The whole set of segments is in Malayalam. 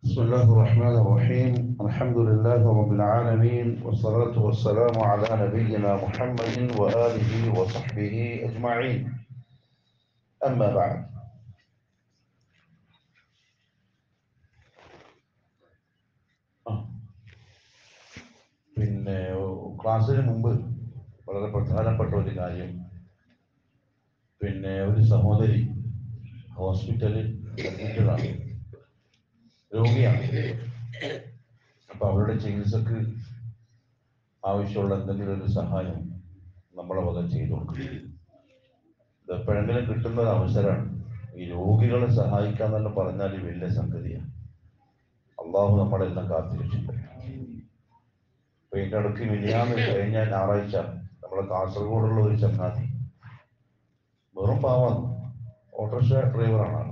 بسم الله الرحمن الرحيم الحمد لله رب العالمين والصلاة والسلام على نبينا محمد وآله وصحبه أجمعين أما بعد പിന്നെ ക്ലാസ്സിന് മുമ്പ് വളരെ പ്രധാനപ്പെട്ട ഒരു കാര്യം പിന്നെ ഒരു സഹോദരി ഹോസ്പിറ്റലിൽ അഡ്മിറ്റഡാണ് രോഗിയാണ് അപ്പൊ അവരുടെ ചികിത്സക്ക് ആവശ്യമുള്ള എന്തെങ്കിലും ഒരു സഹായം നമ്മളെ വക ചെയ്തു കൊടുക്കും ഇത് എപ്പോഴെങ്കിലും കിട്ടുന്ന ഒരു അവസരമാണ് ഈ രോഗികളെ സഹായിക്കാന്നെല്ലാം പറഞ്ഞാൽ വലിയ സംഗതിയാണ് അള്ളാഹു നമ്മളെല്ലാം കാത്തിരക്ഷിക്കട്ടെ അപ്പൊ ഇതിന്റെ അടുക്ക് മിനിയാന്ന് കഴിഞ്ഞ ഞായറാഴ്ച നമ്മളെ കാസർഗോഡുള്ള ഒരു ചങ്ങാതി വെറും പാവാണ് ഓട്ടോറിക്ഷ ഡ്രൈവറാണ് ആള്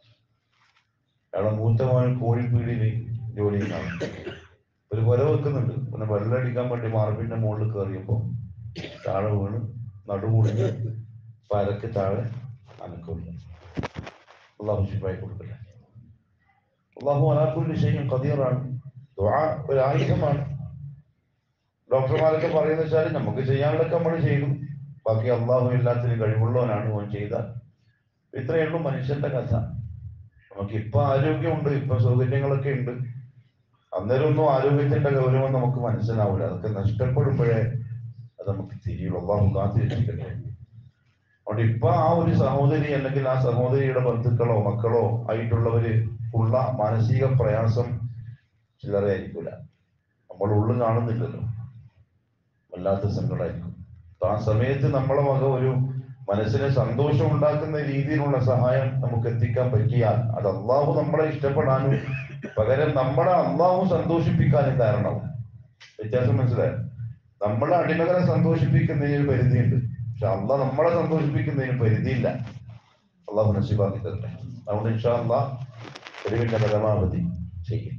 അയാളെ മൂത്ത മോൻ കോഴിപ്പീടിയിൽ ജോലി ചെയ്യുന്നതാണ് ഒരു പുര വെക്കുന്നുണ്ട് പിന്നെ വെള്ളം അടിക്കാൻ വേണ്ടി മാർബിന്റെ മുകളിൽ കയറിയപ്പോ താഴെ വീണ് നടുമുടിഞ്ഞ് പരക്ക് താഴെ അനക്കില്ല അള്ളാഹു ശിപ്പായി കൊടുക്കില്ല അള്ളാഹു അനാക്കുള്ള വിഷയം കതിയറാണ് ഒരു ആയുധമാണ് ഡോക്ടർമാരൊക്കെ പറയുന്ന വെച്ചാൽ നമുക്ക് ചെയ്യാനുള്ളതൊക്കെ നമ്മൾ ചെയ്തു ബാക്കി അള്ളാഹു എല്ലാത്തിനും കഴിവുള്ളവനാണ് ഓൻ ചെയ്താൽ ഇത്രയേ ഉള്ളൂ മനുഷ്യന്റെ കഥ നമുക്ക് ഇപ്പൊ ആരോഗ്യമുണ്ട് ഇപ്പൊ സൗകര്യങ്ങളൊക്കെ ഉണ്ട് അന്നേരം ഒന്നും ആരോഗ്യത്തിന്റെ ഗൗരവം നമുക്ക് മനസ്സിലാവില്ല അതൊക്കെ നഷ്ടപ്പെടുമ്പോഴേ അത് നമുക്ക് തിരിയുള്ളൂ അള്ളാഹു കാത്തിരിച്ചിട്ടില്ലേ അതുകൊണ്ട് ഇപ്പൊ ആ ഒരു സഹോദരി അല്ലെങ്കിൽ ആ സഹോദരിയുടെ ബന്ധുക്കളോ മക്കളോ ആയിട്ടുള്ളവര് ഉള്ള മാനസിക പ്രയാസം ചില്ലറ ആയിരിക്കില്ല നമ്മൾ ഉള്ളിൽ കാണുന്നില്ലല്ലോ വല്ലാത്ത സങ്കടമായിരിക്കും അപ്പൊ ആ സമയത്ത് നമ്മളെ വക ഒരു മനസ്സിന് സന്തോഷം ഉണ്ടാക്കുന്ന രീതിയിലുള്ള സഹായം നമുക്ക് എത്തിക്കാൻ പറ്റിയാൽ അത് അള്ളാഹു നമ്മളെ ഇഷ്ടപ്പെടാനും പകരം നമ്മളെ അള്ളാഹു സന്തോഷിപ്പിക്കാനും കാരണവും വ്യത്യാസം മനസ്സിലായോ നമ്മളെ അടിമകളെ സന്തോഷിപ്പിക്കുന്നതിന് ഒരു പരിധിയുണ്ട് പക്ഷെ അള്ളാഹ് നമ്മളെ സന്തോഷിപ്പിക്കുന്നതിന് പരിധിയില്ല അള്ളാഹു നശിബാക്കി തരട്ടെ അതുകൊണ്ട് ഇൻഷാ അള്ളാഹ് കഴിവിന്റെ പരമാവധി ചെയ്യും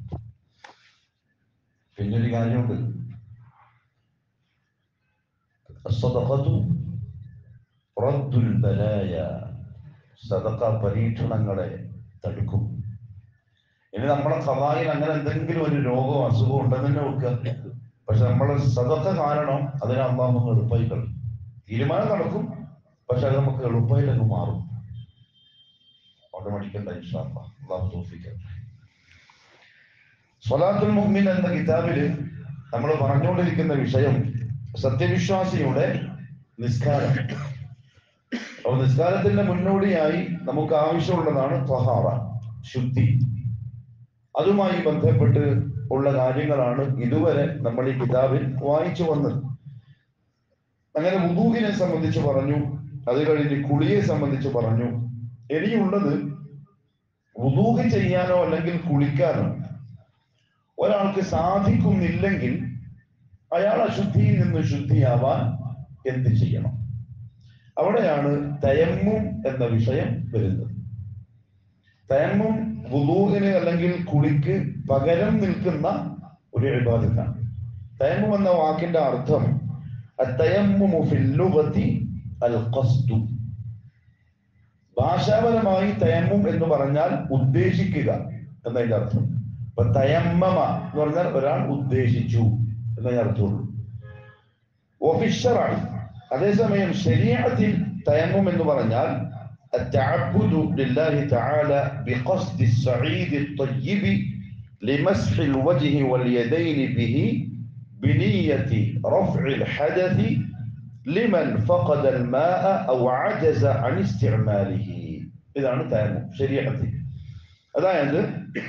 പിന്നൊരു കാര്യമുണ്ട് الصدقة റദ്ദുൽ ബലായ സദക്ക പരീക്ഷണങ്ങളെ തടുക്കും ഇനി നമ്മളെ കഥായിൽ അങ്ങനെ എന്തെങ്കിലും ഒരു രോഗമോ അസുഖമോ ഉണ്ടെന്ന് തന്നെ വെക്കുക പക്ഷെ നമ്മളെ സദക്ക കാരണം അതിനെ അള്ളാഹ് നമുക്ക് എളുപ്പമായി കളയും തീരുമാനം നടക്കും പക്ഷെ അത് നമുക്ക് എളുപ്പമായിട്ടങ്ങ് മാറും അവിടെ മടിക്കണ്ട ഇൻഷാല്ല അള്ളാഹു തോഫിക്കട്ടെ സ്വലാത്തുൽ മുഹ്മിൻ എന്ന കിതാബില് നമ്മൾ പറഞ്ഞുകൊണ്ടിരിക്കുന്ന വിഷയം സത്യവിശ്വാസിയുടെ നിസ്കാരം അപ്പൊ നിസ്കാരത്തിന്റെ മുന്നോടിയായി നമുക്ക് ആവശ്യമുള്ളതാണ് ത്വഹാറ ശുദ്ധി അതുമായി ബന്ധപ്പെട്ട് ഉള്ള കാര്യങ്ങളാണ് ഇതുവരെ നമ്മൾ ഈ കിതാബിൽ വായിച്ചു വന്നത് അങ്ങനെ വുദൂഹിനെ സംബന്ധിച്ച് പറഞ്ഞു അത് കഴിഞ്ഞ് കുളിയെ സംബന്ധിച്ച് പറഞ്ഞു ഇനിയുള്ളത് വുദൂഹ് ചെയ്യാനോ അല്ലെങ്കിൽ കുളിക്കാനോ ഒരാൾക്ക് സാധിക്കുന്നില്ലെങ്കിൽ അയാൾ അശുദ്ധിയിൽ നിന്ന് ശുദ്ധിയാവാൻ എന്ത് ചെയ്യണം അവിടെയാണ് തയമ്മും എന്ന വിഷയം വരുന്നത് തയമ്മും വുദൂഹിന് അല്ലെങ്കിൽ കുളിക്ക് പകരം നിൽക്കുന്ന ഒരു വിഭാഗത്താണ് തയമ്മും എന്ന വാക്കിന്റെ അർത്ഥം അൽ ഖസ്ദു ഭാഷാപരമായി തയമ്മും എന്ന് പറഞ്ഞാൽ ഉദ്ദേശിക്കുക എന്നതിന്റെ അർത്ഥം അപ്പൊ തയമ്മമ എന്ന് പറഞ്ഞാൽ ഒരാൾ ഉദ്ദേശിച്ചു എന്നേ അർത്ഥമുള്ളൂ ഒഫിഷ്യറായി അതേസമയം ശരീരത്തിൽ തയമ്മും എന്ന് പറഞ്ഞാൽ التعبد لله تعالى بقصد السعيد الطيب لمسح الوجه واليدين به بنية رفع الحدث لمن فقد الماء أو عجز عن استعماله إذا أنا تيمم ശരീരത്തിൽ അതായത്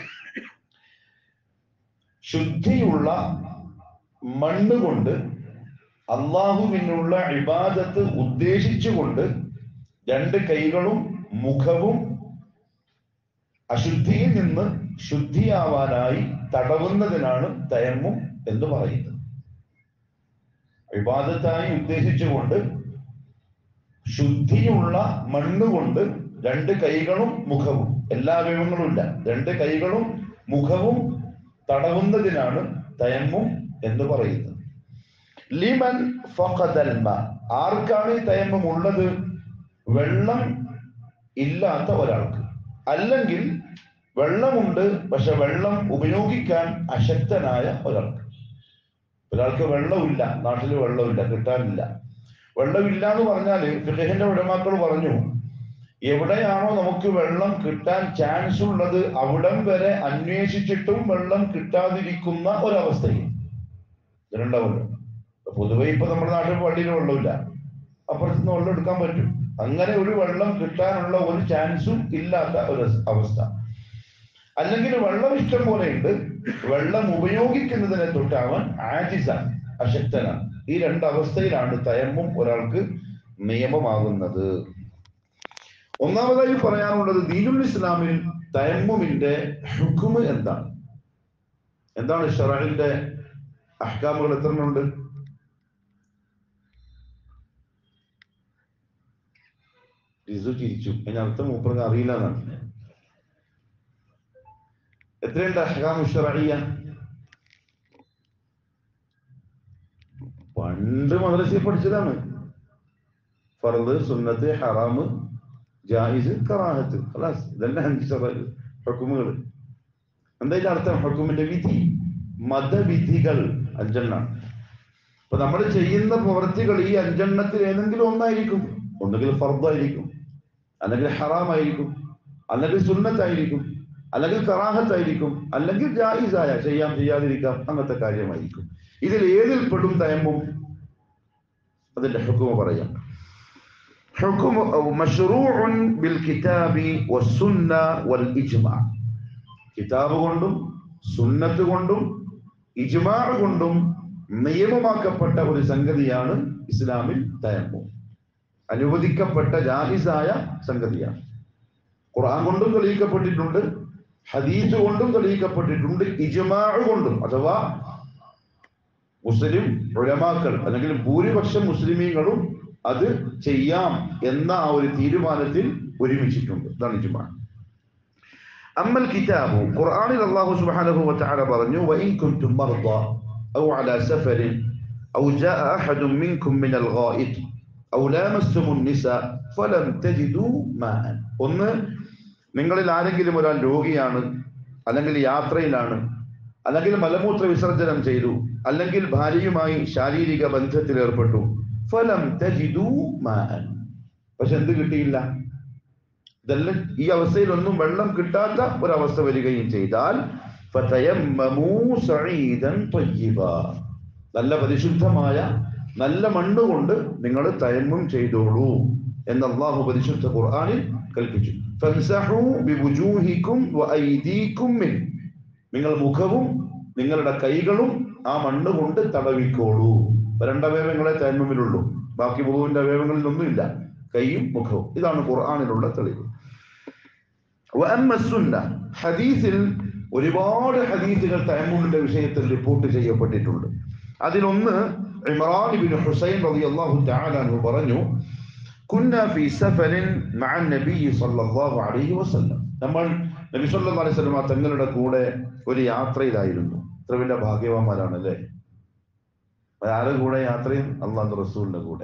ശുദ്ധിയുള്ള മണ്ണ് കൊണ്ട് അള്ളാഹുവിനുള്ള ഇബാദത്ത് ഉദ്ദേശിച്ചുകൊണ്ട് രണ്ട് കൈകളും മുഖവും അശുദ്ധിയിൽ നിന്ന് ശുദ്ധിയാവാനായി തടവുന്നതിനാണ് തയമ്മും എന്ന് പറയുന്നത് ഇബാദത്തായി ഉദ്ദേശിച്ചുകൊണ്ട് ശുദ്ധിയുള്ള മണ്ണ് കൊണ്ട് രണ്ട് കൈകളും മുഖവും എല്ലാ അവയവങ്ങളും ഇല്ല രണ്ട് കൈകളും മുഖവും തടവുന്നതിനാണ് തയമ്മും എന്ന് പറയുന്നത് ലിമൻ ഫഖദൽമ ആർക്കാണ് ഈ തയമ്മം ഉള്ളത് വെള്ളം ഇല്ലാത്ത ഒരാൾക്ക് അല്ലെങ്കിൽ വെള്ളമുണ്ട് പക്ഷെ വെള്ളം ഉപയോഗിക്കാൻ അശക്തനായ ഒരാൾക്ക് ഒരാൾക്ക് വെള്ളമില്ല നാട്ടിൽ വെള്ളമില്ല കിട്ടാനില്ല വെള്ളമില്ല എന്ന് പറഞ്ഞാല് ഫിഖഹിന്റെ ഉടമാക്കൾ പറഞ്ഞു എവിടെയാണോ നമുക്ക് വെള്ളം കിട്ടാൻ ചാൻസ് ഉള്ളത് അവിടം വരെ അന്വേഷിച്ചിട്ടും വെള്ളം കിട്ടാതിരിക്കുന്ന ഒരവസ്ഥയിൽ ഇതിനുണ്ടാവുമല്ലോ പൊതുവെ ഇപ്പൊ നമ്മുടെ നാട്ടിൽ പള്ളിയിൽ വെള്ളമില്ല അപ്പുറത്തുനിന്ന് വെള്ളം എടുക്കാൻ പറ്റും അങ്ങനെ ഒരു വെള്ളം കിട്ടാനുള്ള ഒരു ചാൻസും ഇല്ലാത്ത ഒരു അവസ്ഥ അല്ലെങ്കിൽ വെള്ളം ഇഷ്ടം പോലെ ഉണ്ട് വെള്ളം ഉപയോഗിക്കുന്നതിനെ തൊട്ട് അവൻ ആജിസാണ് അശക്തനാണ് ഈ രണ്ട് അവസ്ഥയിലാണ് തയമ്മും ഒരാൾക്ക് നിയമമാകുന്നത് ഒന്നാമതായി പറയാനുള്ളത് ദീനുൽ ഇസ്ലാമിൽ തയമ്മുമിന്റെ ഹുക്കുമ് എന്താണ് എന്താണ് ഷറഹിന്റെ അഹ്കാമുകൾ എത്ര ഉണ്ട് റിസു ചിരിച്ചു അതിനർത്ഥം മൂപ്പർക്ക് അറിയില്ല എന്നാണ് എത്രയുണ്ട് അഹ്കാമു ഷറഹിയ പണ്ട് മദ്രസയിൽ പഠിച്ചതാണ് ഫർദ് സുന്നത്ത് ഹറാമ് ജായിസ് കറാഹത്ത് ഖലാസ് ഇതെല്ലാം അഞ്ച് ഹുക്കുമുകൾ എന്താ ഇതിന്റെ അർത്ഥം ഹുക്കുമിന്റെ വിധി മതവിധികൾ അഞ്ചെണ്ണാണ് അപ്പൊ നമ്മൾ ചെയ്യുന്ന പ്രവൃത്തികൾ ഈ അഞ്ചെണ്ണത്തിൽ ഏതെങ്കിലും ഒന്നായിരിക്കും ഒന്നുകിൽ ഫർദായിരിക്കും അല്ലെങ്കിൽ ഹറാമായിരിക്കും അല്ലെങ്കിൽ സുന്നത്തായിരിക്കും അല്ലെങ്കിൽ കറാഹത്തായിരിക്കും അല്ലെങ്കിൽ ജായിസായ ചെയ്യാം ചെയ്യാതിരിക്കാം അങ്ങനത്തെ കാര്യമായിരിക്കും ഇതിൽ ഏതിൽ പെടും തയമ്പും അതിന്റെ ഹുക്കുമ പറയാം حكم أو مشروع بالكتاب والسنة والإجماع കിതാബ് കൊണ്ടും സുന്നത്ത് കൊണ്ടും ഇജ്മാ കൊണ്ടും നിയമമാക്കപ്പെട്ട ഒരു സംഗതിയാണ് ഇസ്ലാമിൽ തയമ്മു അനുവദിക്കപ്പെട്ട ജാഹിസായ സംഗതിയാണ് ഖുർആൻ കൊണ്ടും തെളിയിക്കപ്പെട്ടിട്ടുണ്ട് ഹദീസ് കൊണ്ടും തെളിയിക്കപ്പെട്ടിട്ടുണ്ട് ഇജ്മാ കൊണ്ടും അഥവാ മുസ്ലിം ഉലമാക്കൾ അല്ലെങ്കിൽ ഭൂരിപക്ഷം മുസ്ലിമീങ്ങളും അത് ചെയ്യാം എന്ന ആ ഒരു തീരുമാനത്തിൽ ഒരുമിച്ചിട്ടുണ്ട് ഇതാണ് ഇജ്മാ അമ്മൽ കിതാബു ഖുർആനിൽ അല്ലാഹു സുബ്ഹാനഹു വതആല പറഞ്ഞു വഇൻ കുൻതും മർദ ഔ അലാ സഫരിൻ ഔ ജാഅ അഹദും മിൻകും മിനൽ ഗായിദ് ഔ ലാമസ്തുമുൻ നിസാ ഫലം തജിദു മാഅൻ ഒന്ന് നിങ്ങളിൽ ആരെങ്കിലും ഒരാൾ രോഗിയാണ് അല്ലെങ്കിൽ യാത്രയിലാണ് അല്ലെങ്കിൽ മലമൂത്ര വിസർജനം ചെയ്തു അല്ലെങ്കിൽ ഭാര്യയുമായി ശാരീരിക ബന്ധത്തിൽ ഏർപ്പെട്ടു ഫലം തജിദു മാഅൻ പക്ഷെ എന്ത് കിട്ടിയില്ല ഇതെല്ലാം ഈ അവസ്ഥയിലൊന്നും വെള്ളം കിട്ടാത്ത ഒരവസ്ഥ വരികയും ചെയ്താൽ ഫതയമ്മമൂ സഈദൻ ത്വയ്യിബാ. നല്ല പരിശുദ്ധമായ നല്ല മണ്ണ് കൊണ്ട് നിങ്ങൾ തയമ്മും ചെയ്തോളൂ എന്ന് അള്ളാഹു പരിശുദ്ധ ഖുർആനിൽ കൽപ്പിച്ചു ഫൻസഹൂ ബിവുജൂഹിക്കും വഅയ്ദീക്കും മിൻ നിങ്ങൾ മുഖവും നിങ്ങളുടെ കൈകളും ആ മണ്ണ് കൊണ്ട് തടവിക്കോളൂ ഇപ്പൊ രണ്ടവയവങ്ങളെ തയമ്മുമിലുള്ളൂ ബാക്കി മുഖവിന്റെ അവയവങ്ങളിലൊന്നുമില്ല കൈയും മുഖവും ഇതാണ് ഖുർആനിലുള്ള തെളിവ് വഅമ്മ സുന്ന ഹദീസിൽ ഒരുപാട് ഹദീസുകൾ തയമ്മുമിന്റെ വിഷയത്തിൽ റിപ്പോർട്ട് ചെയ്യപ്പെട്ടിട്ടുണ്ട് അതിലൊന്ന് ഇമ്രാൻ ഇബ്നു ഹുസൈൻ റളിയല്ലാഹു തആല അൻഹു പറഞ്ഞു കുന്ന ഫീ സഫരിൻ മഅ നബി സല്ലല്ലാഹു അലൈഹി വസല്ലം നമ്മൾ നബി സല്ലല്ലാഹു അലൈഹി വസല്ലം തങ്ങളുടെ കൂടെ ഒരു യാത്രയിലായിരുന്നു ഇത്ര വലിയ ഭാഗ്യവാന്മാരാണ് അല്ലേ ആരുടെ കൂടെ യാത്രയും അള്ളാഹു റസൂലിന്റെ കൂടെ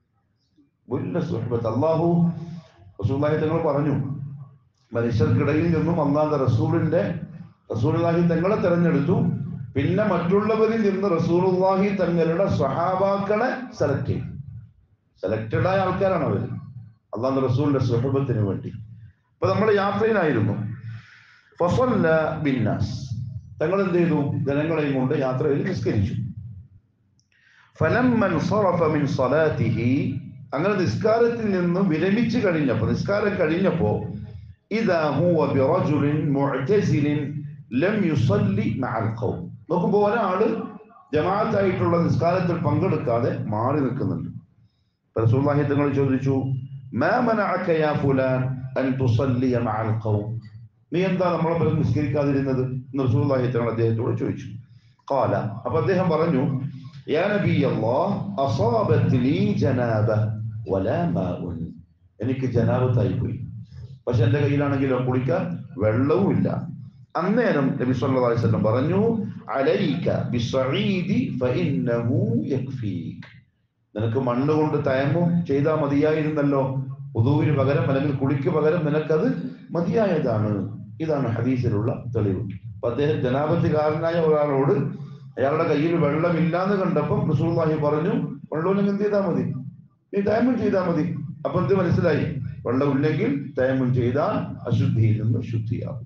വലിയ സുഹബത്ത് അള്ളാഹു റസൂല്ലാഹി തങ്ങൾ പറഞ്ഞു മനുഷ്യർക്കിടയിൽ നിന്നും അള്ളാഹ് റസൂലിന്റെ റസൂലുള്ളാഹി തങ്ങളെ തെരഞ്ഞെടുത്തു പിന്നെ മറ്റുള്ളവരിൽ നിന്ന് റസൂലുള്ളാഹി തങ്ങളുടെ സഹാബാക്കളെ സെലക്ട് ചെയ്തു സെലക്റ്റഡ് ആയ ആൾക്കാരാണ് അവർ അള്ളാഹ് റസൂലിന്റെ സുഹബത്തിന് വേണ്ടി അപ്പൊ നമ്മൾ യാത്രയിലായിരുന്നു ഫസല്ല ബിന്നാസ് തങ്ങൾ എന്ത് ചെയ്തു ജനങ്ങളെയും കൊണ്ട് യാത്രയിൽ നിസ്കരിച്ചു ഫലമ്മൻ صرف من صلاته അങ്ങനെ നിസ്കാരത്തിൽ നിന്ന് വിരമിച്ചു കഴിഞ്ഞപ്പോൾ നിസ്കാരം കഴിഞ്ഞപ്പോ ഇതാ ഹുവ ബിറജുലിൻ മുഅ്തസിലിൻ ലം യുസല്ലി മഅൽ ഖൗം നോക്കുമ്പോൾ ഒരാള് ജമാഅത്തായിട്ടുള്ള നിസ്കാരത്തിൽ പങ്കെടുക്കാതെ മാറി നിൽക്കുന്നുണ്ട് റസൂലുള്ളാഹി തങ്ങൾ ചോദിച്ചു മാ മനഅക യാ ഫുലാൻ അൻ തുസല്ലി മഅൽ ഖൗം നീ എന്താ നമ്മളെ പോലെ നിസ്കരിക്കാതിരുന്നത് എന്ന് റസൂലുള്ളാഹി തങ്ങൾ അദ്ദേഹത്തോട് ചോദിച്ചു قال അപ്പൊ അദ്ദേഹം പറഞ്ഞു യാ നബി അല്ലാഹ് അസാബത് ലീ ജനാബ വലാ മാഉൻ എനിക്ക് ജനാബത്തായി പോയി പക്ഷെ എന്റെ കയ്യിലാണെങ്കിലോ കുളിക്കാൻ വെള്ളവും ഇല്ല അന്നേരം നബി സല്ലല്ലാഹു അലൈഹി വസല്ലം പറഞ്ഞു അലൈക ബിസ്സഈദി ഫഇന്നഹു യക്ഫീക് നിനക്ക് മണ്ണ് കൊണ്ട് തയമ്മും ചെയ്താൽ മതിയായിരുന്നല്ലോ ഉദൂവിന് പകരം അല്ലെങ്കിൽ കുളിക്ക് പകരം നിനക്കത് മതിയായതാണ് ഇതാണ് ഹദീസിലുള്ള തെളിവ് അപ്പൊ അദ്ദേഹം ജനാപത്തികാരനായ ഒരാളോട് അയാളുടെ കയ്യിൽ വെള്ളമില്ലാന്ന് കണ്ടപ്പോൾ റസൂലുള്ളാഹി പറഞ്ഞു വെള്ളമില്ലെങ്കിൽ എന്ത് ചെയ്താൽ മതി നീ തയമ്മും ചെയ്താൽ മതി അപ്പൊ എന്ത് മനസ്സിലായി വെള്ളമില്ലെങ്കിൽ തയമ്മും ചെയ്താൽ അശുദ്ധിയിൽ നിന്ന് ശുദ്ധിയാകും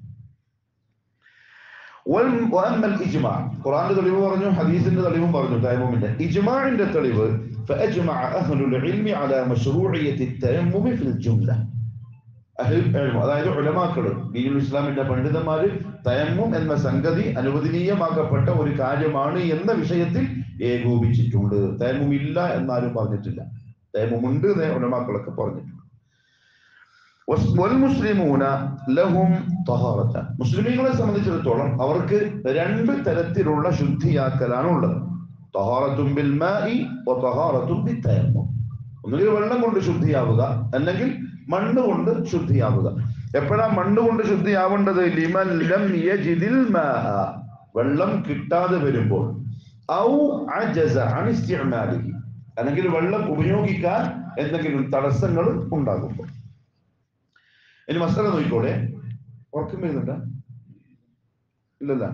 വൽ- വഅമ്മൽ ഇജ്മാ ഖുർആന്റെ തെളിവ് പറഞ്ഞു ഹദീസിന്റെ തെളിവും പറഞ്ഞു തയമ്മുമിന്റെ ഇജ്മാഇന്റെ തെളിവ് فأجمع أهل العلم على مشروعية التيمم في الجملة അഹ്ലുൽ ഇൽം, അതായത് ഉലമാക്കള് ദീനുൽ ഇസ്ലാമിന്റെ പണ്ഡിതന്മാര് തയമ്മും എന്ന സംഗതി അനുവദനീയമാക്കപ്പെട്ട ഒരു കാര്യമാണ് എന്ന വിഷയത്തിൽ ഏകോപിച്ചിട്ടുണ്ട് തയമ്മും ഇല്ല എന്നാരും പറഞ്ഞിട്ടില്ല തയമ്മും ഉണ്ട് എന്ന് ഉലമാക്കളൊക്കെ പറഞ്ഞിട്ടുണ്ട് വസ്- വൽ മുസ്ലിമൂന ലഹും തഹാറത്ത മുസ്ലിമീങ്ങളെ സംബന്ധിച്ചിടത്തോളം അവർക്ക് രണ്ട് തരത്തിലുള്ള ശുദ്ധിയാക്കലാണ് ഉള്ളത് തഹാറത്തും ബിൽ മാഇ വ തഹാറത്തും ബിത്തയമ്മും ഒന്നുകിൽ വെള്ളം കൊണ്ട് ശുദ്ധിയാവുക അല്ലെങ്കിൽ മണ്ണ് കൊണ്ട് ശുദ്ധിയാവുക എപ്പോഴാ മണ്ണ് കൊണ്ട് ശുദ്ധിയാവേണ്ടത് ലിമൻ ലം യജിദിൽ മാഅ വെള്ളം കിട്ടാതെ വരുമ്പോൾ ഔ അജസ അൻ ഇസ്തിഅമാലിഹി അല്ലെങ്കിൽ വെള്ളം ഉപയോഗിക്കാൻ എന്തെങ്കിലും തടസ്സങ്ങൾ ഉണ്ടാകുമ്പോൾ ഇനി മസാല നോക്കിക്കോടെ ഉറക്കം വരുന്നുണ്ട ഇല്ലല്ല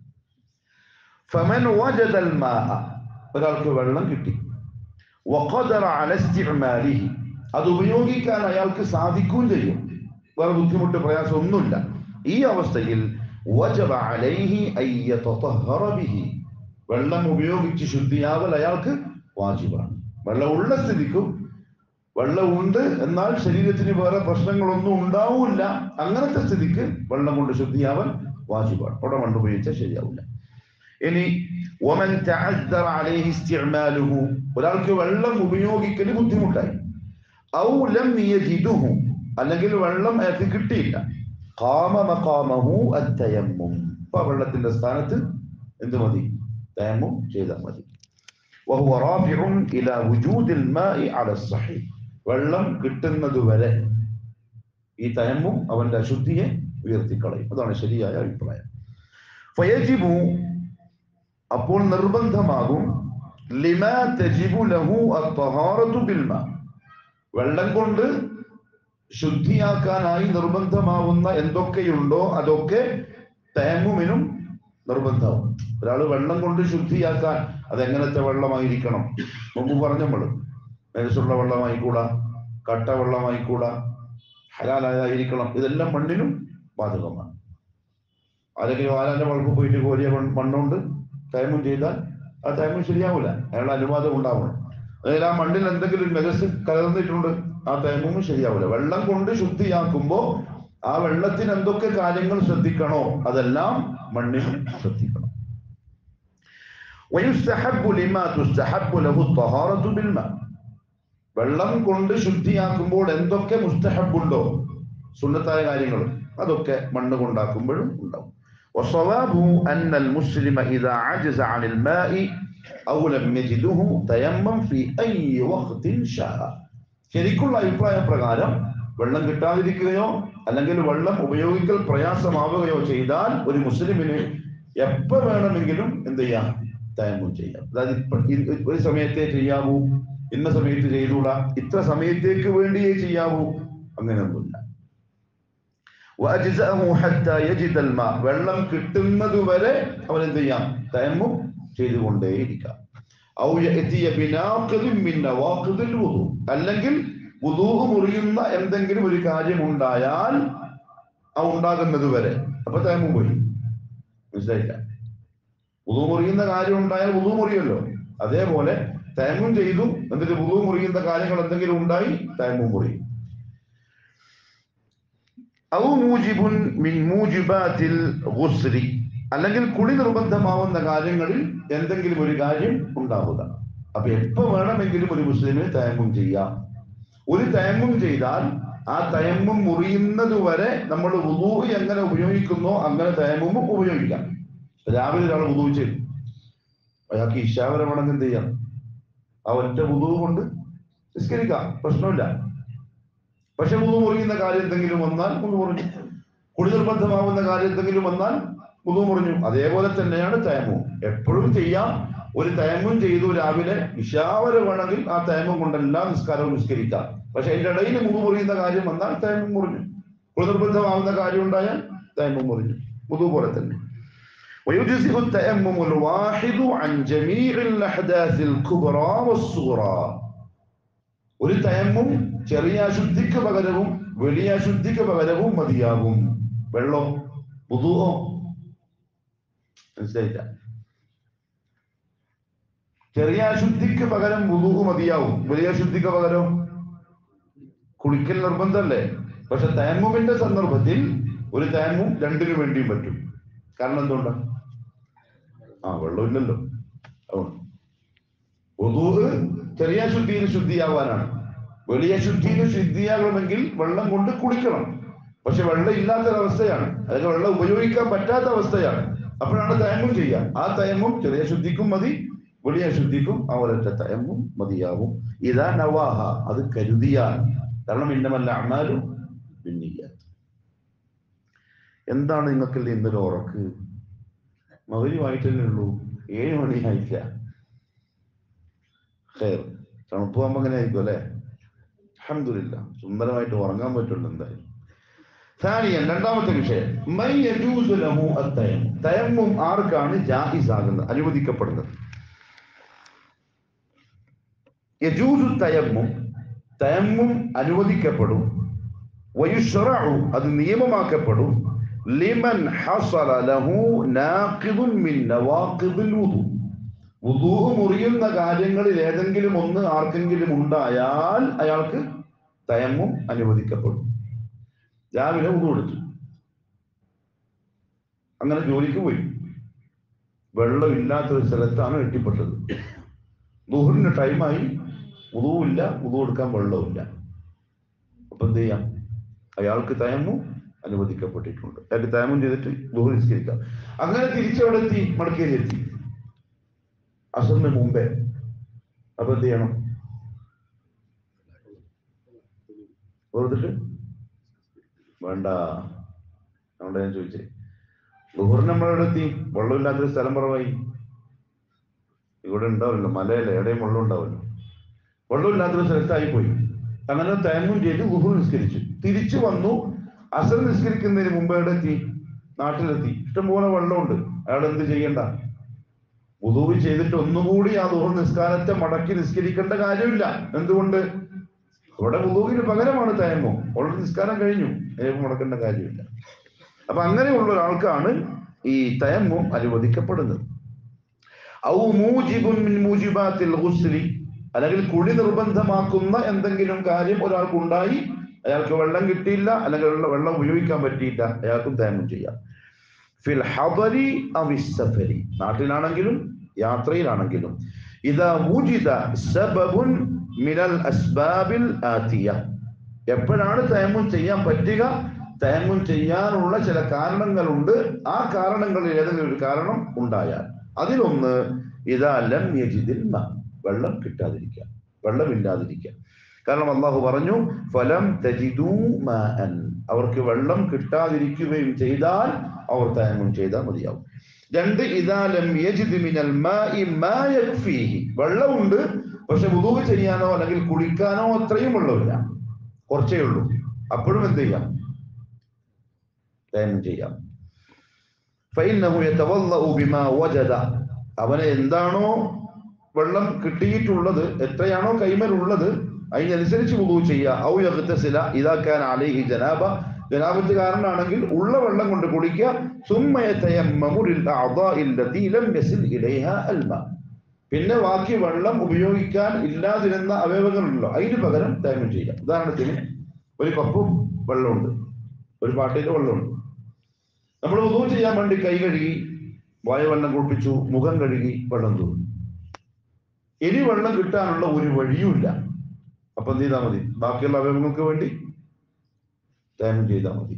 ഫമൻ വജദൽ മാഅ ഒരാൾക്ക് വെള്ളം കിട്ടി വഖദറ അല ഇസ്തിഅമാലിഹി അത് ഉപയോഗിക്കാൻ അയാൾക്ക് സാധിക്കുകയും ചെയ്യും വേറെ ബുദ്ധിമുട്ട് പ്രയാസം ഒന്നുമില്ല ഈ അവസ്ഥയിൽ വജബ അലൈഹി അൻ യതതഹറ ബിഹി വെള്ളം ഉപയോഗിച്ച് ശുദ്ധിയാവൽ അയാൾക്ക് വാജിബാണ് വെള്ളം ഉള്ള സ്ഥിതിക്കും വെള്ളം ഉണ്ട് എന്നാൽ ശരീരത്തിന് വേറെ പ്രശ്നങ്ങളൊന്നും ഉണ്ടാവില്ല അങ്ങനത്തെ സ്ഥിതിക്ക് വെള്ളം കൊണ്ട് ശുദ്ധിയാവൽ വാജിബാണ് അവിടെ മണ്ണ് ഉപയോഗിച്ചാൽ ശരിയാവില്ല ഇനി ഒമൻ തഅദ്ദറ അലൈഹി ഇസ്തിഅമാലുഹു ഒരാൾക്ക് വെള്ളം ഉപയോഗിക്കൽ ബുദ്ധിമുട്ടായി ഔ ലം യജിദുഹു അല്ലെങ്കിൽ വെള്ളം അയാൾക്ക് കിട്ടിയില്ല ഖാമ മഖാമഹു അത്തയമ്മും അപ്പൊ ആ വെള്ളത്തിന്റെ സ്ഥാനത്ത് എന്ത് മതി തയമ്മും ചെയ്താൽ മതി وهو رافع إلى وجود الماء على الصحيح വെള്ളം കിട്ടുന്നത് വരെ ഈ തയമ്മും അവന്റെ അശുദ്ധിയെ ഉയർത്തിക്കളയും അതാണ് ശരിയായ അഭിപ്രായം ഫയജിബു അപ്പോൾ നിർബന്ധമാകും ലിമാ തജിബു ലഹു അത്തഹാറത്തു ബിൽമ വെള്ളം കൊണ്ട് ശുദ്ധിയാക്കാനായി നിർബന്ധമാവുന്ന എന്തൊക്കെയുണ്ടോ അതൊക്കെ തേമുമിനും നിർബന്ധമാവും ഒരാൾ വെള്ളം കൊണ്ട് ശുദ്ധിയാക്കാൻ അതെങ്ങനത്തെ വെള്ളമായിരിക്കണം മുമ്പ് പറഞ്ഞ നമ്മള് മേലസുള്ള വെള്ളമായിക്കൂടാ കട്ട വെള്ളമായിക്കൂടാ ഹലാലായിരിക്കണം ഇതെല്ലാം മണ്ണിനും ബാധകമാണ് ആരെങ്കിലും ആരാന്റെ വളപ്പ് പോയിട്ട് കോരിയ മണ്ണ് മണ്ണുകൊണ്ട് തേമും ചെയ്താൽ ആ തേമും ശരിയാവില്ല അയാളുടെ അനുവാദം ഉണ്ടാവണം അതായത് ആ മണ്ണിൽ എന്തെങ്കിലും മെഗസ് കലർന്നിട്ടുണ്ട് ആ തേമും ശരിയാവില്ല വെള്ളം കൊണ്ട് ശുദ്ധിയാക്കുമ്പോ ആ വെള്ളത്തിന് എന്തൊക്കെ കാര്യങ്ങൾ ശ്രദ്ധിക്കണോ അതെല്ലാം മണ്ണിൽ ശ്രദ്ധിക്കണം ويستحب لما تستحب له الطهارة بالماء വെള്ളം കൊണ്ട് ശുദ്ധിയാക്കുമ്പോൾ എന്തൊക്കെ മുസ്തഹബുണ്ടോ സുന്നത്തായ കാര്യങ്ങൾ അതൊക്കെ മണ്ണ് കൊണ്ടാക്കുമ്പോഴും ഉണ്ടാവും وصواب أن المسلم إذا عجز عن الماء أو لم يجده تيمم في أي وقت شاء ശരിക്കുള്ള അഭിപ്രായ പ്രകാരം വെള്ളം കിട്ടാതിരിക്കുകയോ അല്ലെങ്കിൽ വെള്ളം ഉപയോഗിക്കൽ പ്രയാസമാവുകയോ ചെയ്താൽ ഒരു മുസ്ലിമിന് എപ്പോ വേണമെങ്കിലും എന്ത് ചെയ്യാം തയമ്മം ചെയ്യാം അതായത് ഇപ്പൊ ഇ- ഒരു സമയത്തേ ചെയ്യാവൂ ഇന്ന സമയത്ത് ചെയ്തുകൂടാ ഇത്ര സമയത്തേക്ക് വേണ്ടിയേ ചെയ്യാവൂ അങ്ങനെയൊന്നുമില്ല وأجزأه حتى يجد الماء വെള്ളം കിട്ടുന്നത് വരെ അവൻ എന്ത് ചെയ്യാം തയമ്മും ചെയ്തുകൊണ്ടേയിരിക്കാം ഔ യഅതിയ ബിനാഖിദിൻ മിൻ നവാഖിദിൽ വുദു അല്ലെങ്കിൽ വുദൂ മുറിയുന്ന എന്തെങ്കിലും ഒരു കാര്യം ഉണ്ടായാൽ ആ ഉണ്ടാകുന്നത് വരെ അപ്പൊ തയമ്മും പോയി മനസ്സിലായില്ല വുദൂ മുറിയുന്ന കാര്യം ഉണ്ടായാൽ വുദൂ മുറിയല്ലോ അതേപോലെ തയമ്മും ചെയ്തു എന്നിട്ട് വുദൂ മുറിയുന്ന കാര്യങ്ങൾ എന്തെങ്കിലും ഉണ്ടായി തയമ്മും മുറിയും ഔ മൂജിബുൻ മിൻ മൂജിബാത്തിൽ ഗുസ്രി അല്ലെങ്കിൽ കുളി നിർബന്ധമാവുന്ന കാര്യങ്ങളിൽ എന്തെങ്കിലും ഒരു കാര്യം ഉണ്ടാവുക അപ്പൊ എപ്പോ വേണമെങ്കിലും ഒരു മുസ്ലിമിന് തയമ്മും ചെയ്യാം ഒരു തയമ്മും ചെയ്താൽ ആ തയമ്മും മുറിയുന്നത് വരെ നമ്മൾ വുദൂ എങ്ങനെ ഉപയോഗിക്കുന്നോ അങ്ങനെ തയമ്മും ഉപയോഗിക്കാം രാവിലെ ഒരാൾ വുദൂ ചെയ്തു അയാൾക്ക് ഇശാവര വേണമെങ്കിൽ എന്ത് ചെയ്യാം ആ ഒറ്റ വുദൂ കൊണ്ട് നിസ്കരിക്കാം പ്രശ്നമില്ല പക്ഷെ മുതു മുറിയുന്ന കാര്യം എന്തെങ്കിലും വന്നാൽ മുതു മുറിഞ്ഞു കുടി നിർബന്ധമാവുന്ന കാര്യം എന്തെങ്കിലും വന്നാൽ മുതു മുറിഞ്ഞു അതേപോലെ തന്നെയാണ് തയമ്മും എപ്പോഴും ചെയ്യാം ഒരു തയമ്മും ചെയ്തു രാവിലെ ഇഷാവര വേണമെങ്കിൽ ആ തയമ്മും കൊണ്ടെല്ലാം നിസ്കാരവും നിസ്കരിക്കാം പക്ഷെ അതിന്റെ ഇടയിൽ മുതു മുറിയുന്ന കാര്യം വന്നാൽ തയമ്മും മുറിഞ്ഞു കുടി നിർബന്ധമാവുന്ന കാര്യം ഉണ്ടായാൽ തയമ്മം മുറിഞ്ഞു വുദു പോലെ തന്നെ ويجزئ التيمم الواحد عن جميع الأحداث الكبرى والصغرى ഒരു തയമ്മും ചെറിയ അശുദ്ധിക്ക് പകരവും വലിയ അശുദ്ധിക്ക് പകരവും മതിയാകും വെള്ളം പുതുവോ മനസ്സിലായില്ല ചെറിയ അശുദ്ധിക്ക് പകരം വുദൂഹ് മതിയാവും വലിയ അശുദ്ധിക്ക് പകരം കുളിക്കൽ നിർബന്ധമല്ലേ പക്ഷെ തയമ്മുമിന്റെ സന്ദർഭത്തിൽ ഒരു തയമ്മും രണ്ടിനു വേണ്ടിയും പറ്റും കാരണം എന്തുകൊണ്ടാ ആ വെള്ളമില്ലല്ലോ അതുകൊണ്ട് വുദൂഹ് ചെറിയ ശുദ്ധിയിൽ ശുദ്ധിയാവാനാണ് വലിയ ശുദ്ധിയിൽ ശുദ്ധിയാകണമെങ്കിൽ വെള്ളം കൊണ്ട് കുളിക്കണം പക്ഷെ വെള്ളം ഇല്ലാത്തൊരവസ്ഥയാണ് അതായത് വെള്ളം ഉപയോഗിക്കാൻ പറ്റാത്ത അവസ്ഥയാണ് അപ്പോഴാണ് തയമ്മും ചെയ്യുക ആ തയമ്മും ചെറിയ ശുദ്ധിക്കും മതി വലിയ ശുദ്ധിക്കും ആ ഒരൊറ്റ തയമ്മും മതിയാവും ഇതാ നവാഹ അത് കരുതിയാൽ കാരണം ഇന്നമല്ല അമാലും പിന്നിയ എന്താണ് നിങ്ങൾക്ക് ഇന്നൊരു ഉറക്ക് മകരുമായിട്ടല്ലേ ഉള്ളൂ ഏഴ് മണിയായില്ല ഖൈർ തണുപ്പ് ആകുമ്പോൾ അങ്ങനെ ആയിരിക്കും അല്ലേ അഹമ്മദില്ല സുന്ദരമായിട്ട് ഉറങ്ങാൻ പറ്റുള്ളൂ എന്തായാലും ഥാനിയൻ രണ്ടാമത്തെ വിഷയം മൈ യജൂസു ലഹു അത്തയമ്മം തയമ്മും ആർക്കാണ് ജാഹിസ് ആകുന്നത് അനുവദിക്കപ്പെടുന്നത് യജൂസു തയമ്മും തയമ്മും അനുവദിക്കപ്പെടും വയുഷറഉ അത് നിയമമാക്കപ്പെടും ലിമൻ ഹസല ലഹു നാഖിദുൻ മിൻ നവാഖിദിൽ വുദു വുദൂ മുറിയുന്ന കാര്യങ്ങളിൽ ഏതെങ്കിലും ഒന്ന് ആർക്കെങ്കിലും ഉണ്ടായാൽ അയാൾക്ക് തയമ്മും അനുവദിക്കപ്പെടും രാവിലെ വുദു എടുത്തു അങ്ങനെ ജോലിക്ക് പോയി വെള്ളമില്ലാത്ത ഒരു സ്ഥലത്താണ് എത്തിപ്പെട്ടത് ദുഹറിന് ടൈമായി ഉതുവില്ല ഉതു കൊടുക്കാൻ വെള്ളമില്ല അപ്പൊ എന്ത് ചെയ്യാം അയാൾക്ക് തയമ്മും അനുവദിക്കപ്പെട്ടിട്ടുണ്ട് അയാൾക്ക് തയമ്മും ചെയ്തിട്ട് ദുഹർ നിസ്കരിക്കാം അങ്ങനെ തിരിച്ചവിടെ എത്തി മടക്കേരി എത്തി അസറിന് മുമ്പേ അപ്പൊ എന്ത് ചെയ്യണം വെറുതിട്ട് വേണ്ട അതുകൊണ്ട് ഞാൻ ചോദിച്ചേ ദുഹറിന് നമ്മളെവിടെ എത്തി വെള്ളമില്ലാത്തൊരു സ്ഥലം പറവായി ഇവിടെ ഉണ്ടാവില്ല മലയല്ല എവിടെയും വെള്ളം ഉണ്ടാവില്ല വെള്ളമില്ലാത്തൊരു സ്ഥലത്തായി പോയി അങ്ങനെ തേങ്ങും ചെയ്ത് ഗുഹു നിസ്കരിച്ചു തിരിച്ചു വന്നു അസർ നിസ്കരിക്കുന്നതിന് മുമ്പ് എവിടെ എത്തി നാട്ടിലെത്തി ഇഷ്ടംപോലെ വെള്ളമുണ്ട് അയാൾ എന്ത് ചെയ്യണ്ട ഉദൂവ് ചെയ്തിട്ട് ഒന്നുകൂടി ആ ദുഹർ നിസ്കാരത്തെ മടക്കി നിസ്കരിക്കേണ്ട കാര്യമില്ല എന്തുകൊണ്ട് ഇവിടെ ഉദൂവിന് പകരമാണ് തേമോ ഉള്ള നിസ്കാരം കഴിഞ്ഞു തേമം മുടക്കേണ്ട കാര്യമില്ല അപ്പൊ അങ്ങനെയുള്ള ഒരാൾക്കാണ് ഈ തയമ്മും അനുവദിക്കപ്പെടുന്നത് ഔ മൂജിബുൻ മിൻ മൂജിബാത്തിൽ ഗുസ്ലി അല്ലെങ്കിൽ കുളി നിർബന്ധമാക്കുന്ന എന്തെങ്കിലും കാര്യം ഒരാൾക്കുണ്ടായി അയാൾക്ക് വെള്ളം കിട്ടിയില്ല അല്ലെങ്കിൽ വെള്ളം വെള്ളം ഉപയോഗിക്കാൻ പറ്റിയില്ല അയാൾക്കും തേമം ചെയ്യാം ഫിൽ ഹബരി അവിസഫരി നാട്ടിലാണെങ്കിലും യാത്രയിലാണെങ്കിലും ഇതാ മൂജിത സബബുൻ മിനൽ അസ്ബാബിൽ ആതിയ എപ്പോഴാണ് തേമം ചെയ്യാൻ പറ്റുക തേമം ചെയ്യാനുള്ള ചില കാരണങ്ങളുണ്ട് ആ കാരണങ്ങളിൽ ഏതെങ്കിലും ഒരു കാരണം ഉണ്ടായാൽ അതിലൊന്ന് ഇതാ ലം യജിദിൽ മ വെള്ളം കിട്ടാതിരിക്കുക വെള്ളമില്ലാതിരിക്കുക കാരണം അള്ളാഹു പറഞ്ഞു ഫലം തജിദൂ മാഅൻ അവർക്ക് വെള്ളം കിട്ടാതിരിക്കുകയും ചെയ്താൽ അവർ തയമ്മം ചെയ്താൽ മതിയാവും രണ്ട് ഇതാ ലം യജിദ് മിനൽ മാഇ മാ യക്ഫീഹി വെള്ളമുണ്ട് പക്ഷെ വുദൂ ചെയ്യാനോ അല്ലെങ്കിൽ കുളിക്കാനോ അത്രയും വെള്ളമില്ല കുറച്ചേ ഉള്ളൂ അപ്പോഴും എന്ത് ചെയ്യാം തയമ്മം ചെയ്യാം ഫൈനഹു യതവല്ലഉ ബിമാ വജദ അവന് എന്താണോ വെള്ളം കിട്ടിയിട്ടുള്ളത് എത്രയാണോ കൈമലുള്ളത് അതിനനുസരിച്ച് വുദൂ ചെയ്യുക ഔ യഗ്തസില ഇദാ കാന അലൈഹി ജനാബ ജനാബത്ത് കാരനാണെങ്കിൽ ഉള്ള വെള്ളം കൊണ്ട് കുളിക്കുക സുമ്മ യതയമ്മമു ലിൽ അഅദാഇ അല്ലതി ലം യസിൽ ഇലൈഹ അൽമ പിന്നെ ബാക്കി വെള്ളം ഉപയോഗിക്കാൻ ഇല്ലാതിരുന്ന അവയവങ്ങളുണ്ടല്ലോ അതിന് പകരം തേമം ചെയ്യുക ഉദാഹരണത്തിന് ഒരു കപ്പും വെള്ളമുണ്ട് ഒരു പാട്ടയിൽ വെള്ളമുണ്ട് നമ്മൾ ഉദൂ ചെയ്യാൻ വേണ്ടി കൈ കഴുകി വായ വെള്ളം കുളിപ്പിച്ചു മുഖം കഴുകി വെള്ളം തൂന്നു ഇനി വെള്ളം കിട്ടാനുള്ള ഒരു വഴിയുമില്ല അപ്പൊ എന്ത് ചെയ്താൽ മതി ബാക്കിയുള്ള അവയവങ്ങൾക്ക് വേണ്ടി തേമം ചെയ്താൽ മതി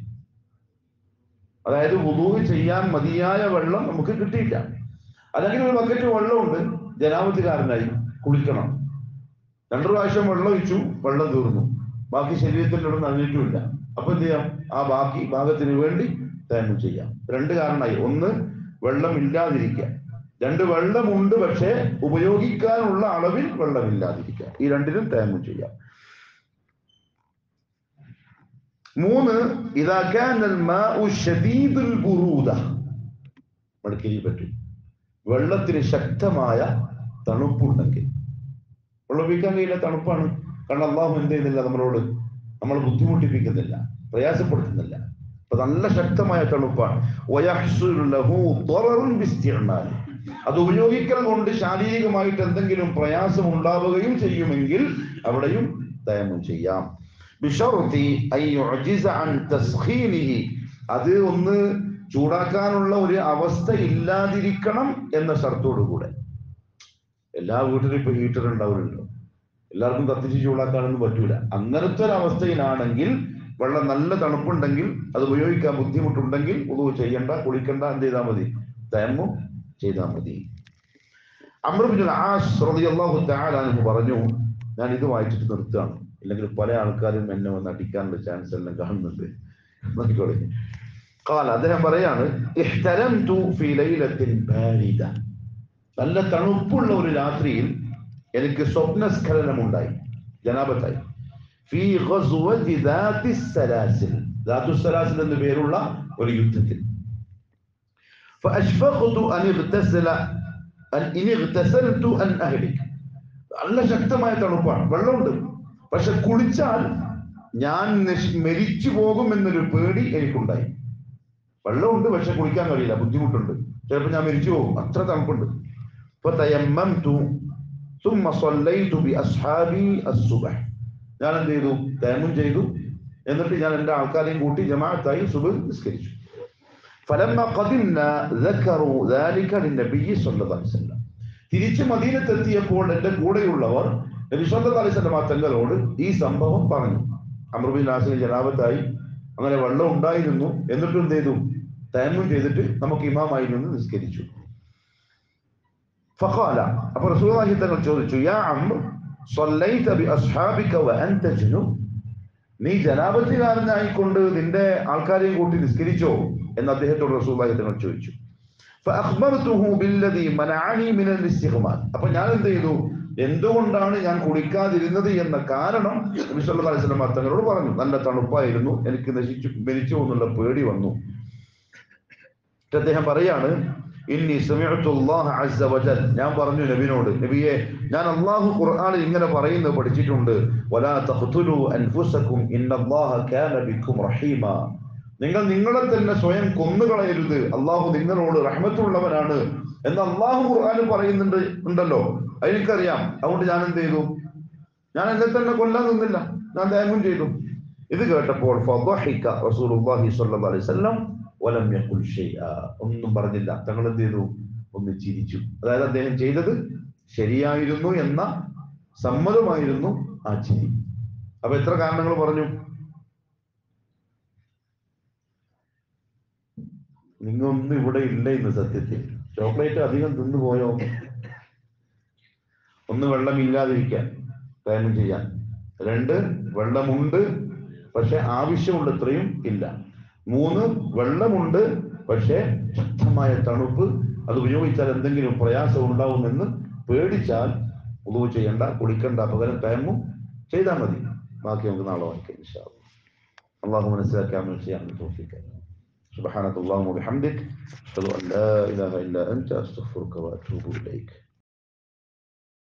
അതായത് ഉദൂ ചെയ്യാൻ മതിയായ വെള്ളം നമുക്ക് കിട്ടിയില്ല അല്ലെങ്കിൽ ഒരു ബക്കറ്റ് വെള്ളമുണ്ട് ജനാപത്തുകാരനായി കുളിക്കണം രണ്ടു പ്രാവശ്യം വെള്ളം ഒഴിച്ചു വെള്ളം തീർന്നു ബാക്കി ശരീരത്തിലുള്ള നനഞ്ഞിട്ടുമില്ല അപ്പൊ എന്ത് ചെയ്യാം ആ ബാക്കി ഭാഗത്തിന് വേണ്ടി തേമം ചെയ്യാം രണ്ട് കാരണമായി ഒന്ന് വെള്ളം ഇല്ലാതിരിക്കുക രണ്ട് വെള്ളമുണ്ട് പക്ഷേ ഉപയോഗിക്കാനുള്ള അളവിൽ വെള്ളമില്ലാതിരിക്കുക ഈ രണ്ടിനും തേമം ചെയ്യാം മൂന്ന് ഇതാ കാനൽ മാഉ ഷദീദുൽ ബുറൂദ മടക്കിരി പറ്റും വെള്ളത്തിന് ശക്തമായ തണുപ്പുണ്ടെങ്കിൽ വെള്ളം ഉപയോഗിക്കാൻ കഴിയില്ല തണുപ്പാണ് കാരണം അള്ളാഹു എന്ത് ചെയ്യുന്നില്ല നമ്മളോട് നമ്മൾ ബുദ്ധിമുട്ടിപ്പിക്കുന്നില്ല പ്രയാസപ്പെടുത്തുന്നില്ല അപ്പൊ നല്ല ശക്തമായ തണുപ്പാണ് വയഹ്സുലു ലഹു ضرر باستعمال. അത് ഉപയോഗിക്കൽ കൊണ്ട് ശാരീരികമായിട്ട് എന്തെങ്കിലും പ്രയാസം ഉണ്ടാവുകയും ചെയ്യുമെങ്കിൽ അവിടെയും തയമം ചെയ്യാം ബിഷറുത്തി അൻ യുഅ്ജിസ അൻ തസ്ഖീനിഹി. അത് ഒന്ന് ചൂടാക്കാനുള്ള ഒരു അവസ്ഥ ഇല്ലാതിരിക്കണം എന്ന ഷർത്തോടുകൂടെ എല്ലാ വീട്ടിലും ഇപ്പൊ ഹീറ്റർ ഉണ്ടാവുമല്ലോ എല്ലാവർക്കും കത്തിച്ച് ചൂടാക്കാനൊന്നും പറ്റൂല അങ്ങനത്തെ ഒരു അവസ്ഥയിലാണെങ്കിൽ വെള്ളം നല്ല തണുപ്പുണ്ടെങ്കിൽ അത് ഉപയോഗിക്കാൻ ബുദ്ധിമുട്ടുണ്ടെങ്കിൽ ഉദവ് ചെയ്യണ്ട കുളിക്കണ്ട എന്ത് ചെയ്താൽ മതി തയമ്മു ചെയ്താൽ മതി അമൃബിൻ ആസ് റളിയല്ലാഹു തആല അൻഹു പറഞ്ഞു ഞാൻ ഇത് വായിച്ചിട്ട് നിർത്തുകയാണ് ഇല്ലെങ്കിൽ പല ആൾക്കാരും എന്നെ വന്ന് അടിക്കാനുള്ള ചാൻസ് എല്ലാം കാണുന്നുണ്ട് നോക്കിക്കോളെ قال അദ്ദേഹം പറയാണ് احترمت في ليلة باردة നല്ല തണുപ്പുള്ള ഒരു രാത്രിയിൽ എനിക്ക് സ്വപ്നസ്ഖലനമുണ്ടായി ജനാപത്തായി ഫീ ഖസ്വതി ദാത്തി സലാസിൽ ദാത്തു സലാസിൽ എന്ന പേരുള്ള ഒരു യുദ്ധത്തിൽ فأشفقت أن اغتسل أن إن اغتسلت أن أهلك നല്ല ശക്തമായ തണുപ്പാണ് വെള്ളമുണ്ട് പക്ഷെ കുളിച്ചാൽ ഞാൻ നശി- മരിച്ചു പോകും എന്നൊരു പേടി എനിക്കുണ്ടായി വെള്ളമുണ്ട് പക്ഷെ കുളിക്കാൻ കഴിയില്ല ബുദ്ധിമുട്ടുണ്ട് ചിലപ്പോൾ ഞാൻ മരിച്ചു പോകും അത്ര തണുപ്പുണ്ട് فتيممت ثم صليت بأصحابي الصبح ഞാൻ എന്ത് ചെയ്തു തേമം ചെയ്തു എന്നിട്ട് ഞാൻ എൻ്റെ ആൾക്കാരെയും കൂട്ടി ജമാഅത്തായി സുബ് നിസ്കരിച്ചു فلما قدمنا ذكروا ذلك للنبي صلى الله عليه وسلم തിരിച്ച് മദീനത്തെത്തിയപ്പോൾ എൻ്റെ കൂടെയുള്ളവർ നബി സല്ലല്ലാഹു അലൈഹി വസല്ലം തങ്ങളോട് ഈ സംഭവം പറഞ്ഞു അമർബിൻ നാസിന് ജനാബത്തായി അങ്ങനെ വെള്ളം ഉണ്ടായിരുന്നു എന്നിട്ട് എന്ത് ചെയ്തു തേമം ചെയ്തിട്ട് നമുക്ക് ഇമാമായി നിന്ന് നിസ്കരിച്ചു فقال അപ്പൊ റസൂലുള്ളാഹി തങ്ങൾ ചോദിച്ചു യാ അംർ صليت بأصحابك وأنت جنوب നീ ജനാപത്തികാരനായിക്കൊണ്ട് നിന്റെ ആൾക്കാരെയും കൂട്ടി നിസ്കരിച്ചോ എന്ന് അദ്ദേഹത്തോട് റസൂലുള്ളാഹി തങ്ങൾ ചോദിച്ചു فأخبرته بالذي منعني من الاستغمام അപ്പൊ ഞാൻ എന്ത് ചെയ്തു എന്തുകൊണ്ടാണ് ഞാൻ കുളിക്കാതിരുന്നത് എന്ന കാരണം നബി സല്ലല്ലാഹു അലൈഹി വസല്ലം തങ്ങളോട് പറഞ്ഞു നല്ല തണുപ്പായിരുന്നു എനിക്ക് നശിച്ചു മരിച്ചു എന്നുള്ള പേടി വന്നു എന്നിട്ട് അദ്ദേഹം പറയാണ് ഇന്നി സമിഅ്തു അല്ലാഹ അസ്സ വജൽ ഞാൻ പറഞ്ഞു നബിനോട് നബിയെ ഞാൻ അല്ലാഹു ഖുർആനിൽ ഇങ്ങനെ പറയുന്നത് പഠിച്ചിട്ടുണ്ട് വലാ തഖ്തുലു അൻഫുസകും ഇന്നല്ലാഹ കാന ബിക്കും റഹീമ നിങ്ങൾ നിങ്ങളെ തന്നെ സ്വയം കൊന്നുകളയരുത് അള്ളാഹു നിങ്ങളോട് റഹ്മത്തുള്ളവനാണ് എന്ന് അള്ളാഹു ഖുർആനിൽ പറയുന്നുണ്ട് ഉണ്ടല്ലോ അതെനിക്കറിയാം അതുകൊണ്ട് ഞാൻ എന്ത് ചെയ്തു ഞാൻ എന്നെ തന്നെ കൊല്ലാൻ നിന്നില്ല ഞാൻ തേങ്ങും ചെയ്തു ഇത് കേട്ടപ്പോൾ ഫضحك റസൂലുള്ളാഹി സ്വല്ലല്ലാഹു അലൈഹി വസല്ലം വലം യഖുൽ ഷൈആ ഒന്നും പറഞ്ഞില്ല തങ്ങൾ എന്ത് ചെയ്തു ഒന്ന് ചിരിച്ചു അതായത് അദ്ദേഹം ചെയ്തത് ശരിയായിരുന്നു എന്ന സമ്മതമായിരുന്നു ആ ചിരി അപ്പൊ എത്ര കാരണങ്ങൾ പറഞ്ഞു നിങ്ങൊന്നും ഇവിടെ ഇല്ല ഇന്ന് സത്യത്തിൽ ചോക്ലേറ്റ് അധികം തിന്നു പോയോ ഒന്ന് വെള്ളമില്ലാതിരിക്കാൻ കാര്യം ചെയ്യാൻ രണ്ട് വെള്ളമുണ്ട് പക്ഷെ ആവശ്യമുള്ളത്രയും ഇല്ല മൂന്ന് വെള്ളമുണ്ട് പക്ഷെ ശക്തമായ തണുപ്പ് അത് ഉപയോഗിച്ചാൽ എന്തെങ്കിലും പ്രയാസം ഉണ്ടാവുമെന്ന് പേടിച്ചാൽ ഉളവ് ചെയ്യണ്ട കുളിക്കണ്ട പകരം തയമ്മും ചെയ്താൽ മതി ബാക്കി നമുക്ക് നാളെ വായിക്കാം ഇൻഷാ അല്ലാഹ്. അള്ളാഹു മനസ്സിലാക്കാൻ ചെയ്യാൻ തോഫിക്കാം سبحانك اللهم وبحمدك أشهد أن لا إله إلا أنت أستغفرك وأتوب إليك